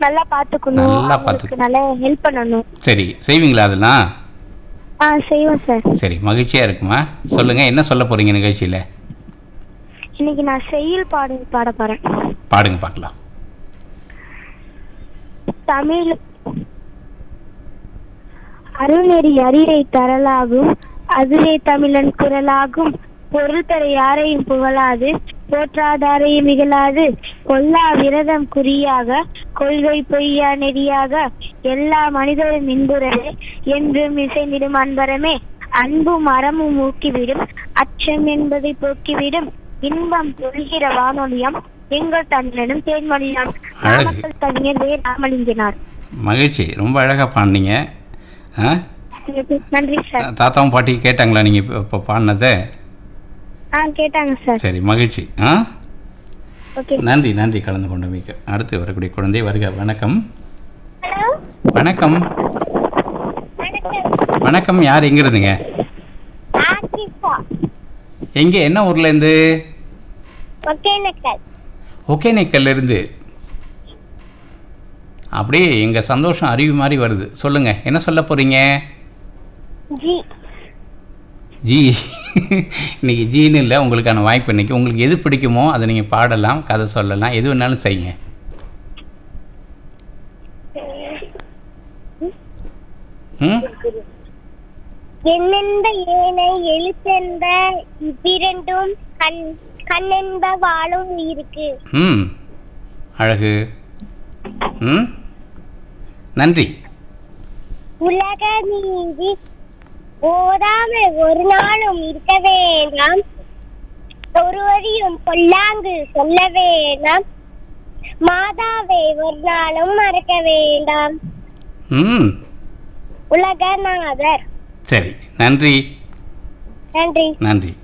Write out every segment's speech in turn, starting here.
நல்லா பாத்துக்கணும் நல்லா அவங்களுக்கு நல்லா ஹெல்ப் பண்ணணும் சரி செய்வீங்களா அதெல்லாம் ஆ செய்வோம் சார் சரி மகிழ்ச்சியாக இருக்குமா சொல்லுங்கள் என்ன சொல்ல போகிறீங்க நிகழ்ச்சியில் இன்னைக்கு நான் செய்யுள் பாடு பாட போறேன் பாடுங்க பார்க்கலாம் தமிழ் அருணெறி அறிவை தரலாகும் அதுவே தமிழன் குரலாகும் பொருள் தர யாரையும் புகழாது போற்றாதாரையும் மிகழாது கொல்லா விரதம் குறியாக கொள்கை பொய்யா நெறியாக எல்லா மனிதரும் இன்புறவே என்றும் இசைந்திடும் அன்பரமே அன்பும் அறமும் ஊக்கிவிடும் அச்சம் என்பதை போக்கிவிடும் இன்பம் பொழிகிற வானொலியம் எங்கள் தமிழனும் தேன்மொழியாம் அழகு. நாமக்கல் கவிஞர் வே ராமலிங்கனார் மகிழ்ச்சி ரொம்ப அழகாக பாடினீங்க ஆ நன்றி சார் தாத்தாவும் பாட்டியும் கேட்டாங்களா நீங்கள் இப்போ இப்போ பாடினதை ஆ கேட்டாங்க சார் சரி மகிழ்ச்சி ஆ ஓகே நன்றி நன்றி கலந்து கொண்டமைக்கு அடுத்து வரக்கூடிய குழந்தை வருக வணக்கம் ஹலோ வணக்கம் வணக்கம் வணக்கம் யார் எங்க இருந்துங்க ஆசிஃபா எங்கே என்ன ஊர்லேருந்து ஒகேனக்கல் ஒகேனக்கல்ல இருந்து அப்படியே எங்கள் சந்தோஷம் அறிவு மாதிரி வருது சொல்லுங்கள் என்ன சொல்ல போகிறீங்க ஜி ஜி இன்னைக்கு ஜீன்னு இல்லை உங்களுக்கான வாய்ப்பு இன்னைக்கு உங்களுக்கு எது பிடிக்குமோ அதை நீங்கள் பாடலாம் கதை சொல்லலாம் எது வேணாலும் செய்யுங்க ம் என்னென்ப ஏனை எழுத்தென்ப இவ்விரண்டும் கண் கண்ணென்ப வாழும் உயிருக்கு ம் அழகு ம் நன்றி உலக நீதி ஓடாமல் ஒரு நாளும் இருக்க வேண்டாம் ஒருவரையும் பொல்லாங்கு சொல்ல வேண்டாம் மாதாவை ஒரு நாளும் மறக்க வேண்டாம் ம் உலகநாதர் சரி நன்றி நன்றி நன்றி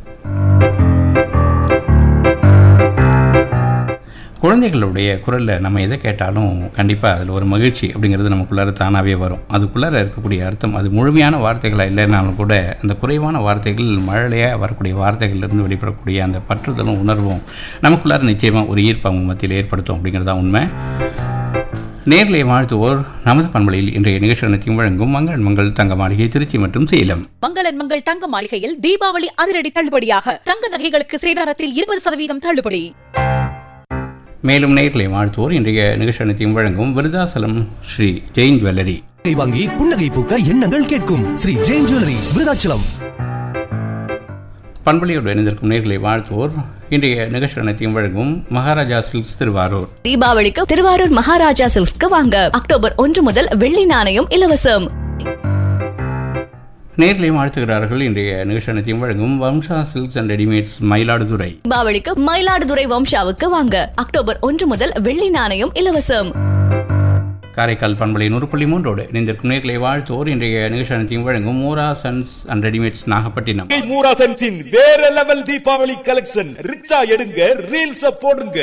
குழந்தைகளுடைய குரலில் நம்ம எதை கேட்டாலும் கண்டிப்பாக அதில் ஒரு மகிழ்ச்சி அப்படிங்கிறது நமக்குள்ளார தானாகவே வரும் அதுக்குள்ளார இருக்கக்கூடிய அர்த்தம் அது முழுமையான வார்த்தைகளாக இல்லைனாலும் கூட அந்த குறைவான வார்த்தைகள் மழலையாக வரக்கூடிய வார்த்தைகள்லேருந்து வெளிப்படக்கூடிய அந்த பற்றுதலும் உணர்வும் நமக்குள்ளார நிச்சயமாக ஒரு ஈர்ப்பு அவங்க மத்தியில் ஏற்படுத்தும் அப்படிங்கிறது தான் உண்மை நேர்களை வாழ்த்துவோர் நமது பண்பலையில் இன்றைய நிகழ்ச்சி அனைத்தையும் வழங்கும் மங்கள் மங்கள் தங்க மாளிகை திருச்சி மற்றும் சேலம் மங்களன் மங்கள் தங்க மாளிகையில் தீபாவளி அதிரடி தள்ளுபடியாக தங்க நகைகளுக்கு சேதாரத்தில் இருபது சதவீதம் தள்ளுபடி மேலும் நேர்களை வாழ்த்துவோர் இன்றைய நிகழ்ச்சி அனைத்தையும் வழங்கும் விருதாசலம் ஸ்ரீ ஜெயின் ஜுவல்லரி நகை வாங்கி புன்னகை பூக்க எண்ணங்கள் கேட்கும் ஸ்ரீ ஜெயின் ஜுவல்லரி விருதாச்சலம் பண்பலையோடு இணைந்திருக்கும் நேர்களை வாழ்த்துவோர் இன்றைய நிகழ்ச்சி அனைத்தையும் வழங்கும் மகாராஜா சில்க்ஸ் திருவாரூர் தீபாவளிக்கு திருவாரூர் மகாராஜா சில்க்ஸ்க்கு வாங்க அக்டோபர் ஒன்று முதல் வெள்ளி நாணயம் இலவசம் நேர்களை வாழ்த்துகிறார்கள் இன்றைய நிகழ்ச்சி அனைத்தையும் வழங்கும் Vamsa silks and readymades Mayiladuthurai தீபாவளிக்கு மயிலாடுதுறை வம்சாவுக்கு வாங்க அக்டோபர் ஒன்று முதல் வெள்ளி நாணயம் இலவசம் காரைக்கால் பண்பலை நூறு புள்ளி மூன்றோடு இணைந்திருக்கும் நேர்களை வாழ்த்துவோர் இன்றைய நிகழ்ச்சி அனைத்தையும் வழங்கும் Moora sons and readymades Nagapattinam Moora சென்ஸின் வேற லெவல் தீபாவளி கலெக்ஷன் ரிச்சா எடுங்க ரீல்ஸ் போடுங்க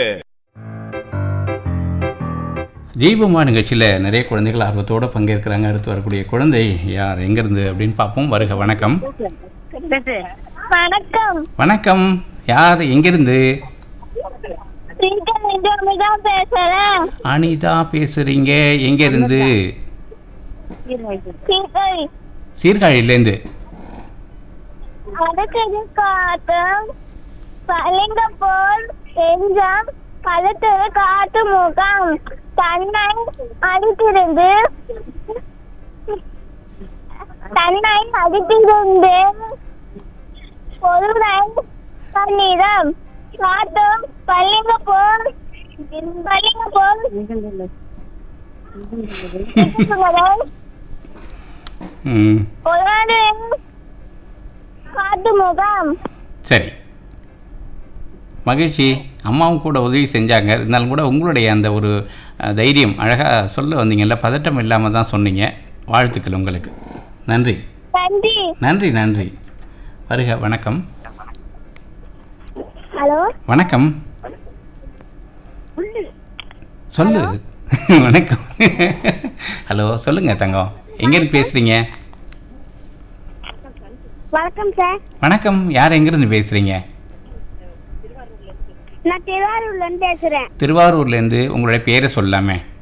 ஜீவமா நிகழ்ச்சியில் நிறைய குழந்தைகள் ஆர்வத்தோடு பங்கேற்கிறாங்க அடுத்து வரக்கூடிய குழந்தை யார் எங்கேருந்து அப்படின்னு பார்ப்போம் வருக வணக்கம் வணக்கம் வணக்கம் யார் எங்கேருந்து தான் பேசுறேன் அனிதா பேசுறீங்க எங்கேருந்து சீர்காழியிலேருந்து அடுத்தது காட்டும் பளிங்க போல் எஞ்சம் கழுத்தது காட்டு முகம் தன்னை அடித்திருந்து தன்னை அடித்திருந்து பொருளை தன்னிடம் காட்டும் பளிங்க போல் பளிங்க போல் ம் ஒரு காட்டு முகம் சரி மகிழ்ச்சி அம்மாவும் கூட உதவி செஞ்சாங்க இருந்தாலும் கூட உங்களுடைய அந்த ஒரு அஹ், தைரியம் அழகாக சொல்ல வந்தீங்கல்ல பதட்டம் இல்லாமல் தான் சொன்னீங்க வாழ்த்துக்கள் உங்களுக்கு நன்றி நன்றி நன்றி நன்றி வருக வணக்கம் ஹலோ வணக்கம் சொல்லு வணக்கம் ஹலோ சொல்லுங்க தங்கம் எங்கேருந்து பேசுறீங்க வணக்கம் சார் வணக்கம் யார் எங்கேருந்து பேசுறீங்க நான் திருவாரூர்ல இருந்து பேசுறேன் திருவாரூர்லேருந்து உங்களுடைய பேரை சொல்லாமே